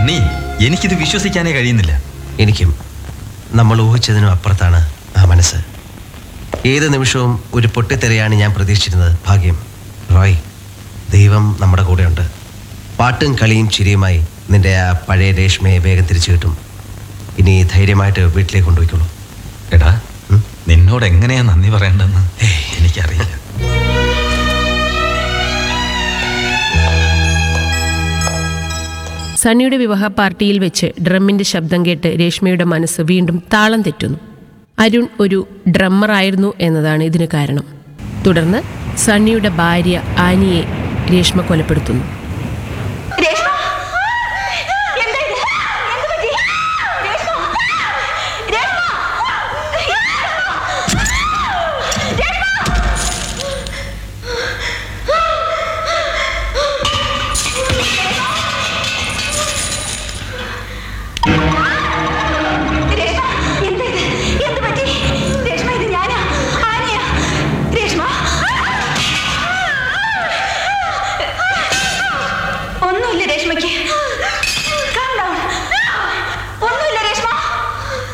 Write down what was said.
ഉണ്ണി എനിക്കിത് വിശ്വസിക്കാനേ കഴിയുന്നില്ല എനിക്കും നമ്മൾ ഊഹിച്ചതിനും അപ്പുറത്താണ് ആ മനസ്സ് ഏത് നിമിഷവും ഒരു പൊട്ടിത്തെറിയാണ് ഞാൻ പ്രതീക്ഷിച്ചിരുന്നത് ഭാഗ്യം റോയ് ദൈവം നമ്മുടെ കൂടെയുണ്ട് പാട്ടും കളിയും ചിരിയുമായി നിന്റെ ആ പഴയ രേഷ്മയെ വേഗം തിരിച്ചു കിട്ടും ഇനി ധൈര്യമായിട്ട് വീട്ടിലേക്ക് കൊണ്ടുപോയിക്കോളൂ എടാ ഉം? നിന്നോട് എങ്ങനെയാ നന്ദി പറയേണ്ടെന്ന് എനിക്കറിയില്ല സണ്ണിയുടെ വിവാഹ പാർട്ടിയിൽ വെച്ച് ഡ്രമ്മിന്റെ ശബ്ദം കേട്ട് രേഷ്മയുടെ മനസ്സ് വീണ്ടും താളം തെറ്റുന്നു അരുൺ ഒരു ഡ്രമ്മറായിരുന്നു എന്നതാണ് ഇതിന് കാരണം തുടർന്ന് സണ്ണിയുടെ ഭാര്യ ആനിയെ രേഷ്മ കൊലപ്പെടുത്തുന്നു രേഷ്മ എന്താ ഇത് എന്ത് പറ്റി രേഷ്മ രേഷ്മ രേഷ്മ എന്താ ഇത് എന്ത് പറ്റി രേഷ്മ ഇത് ഞാനാ ആനിയ രേഷ്മ ഒന്നുമില്ല രേഷ്മയ്ക്ക്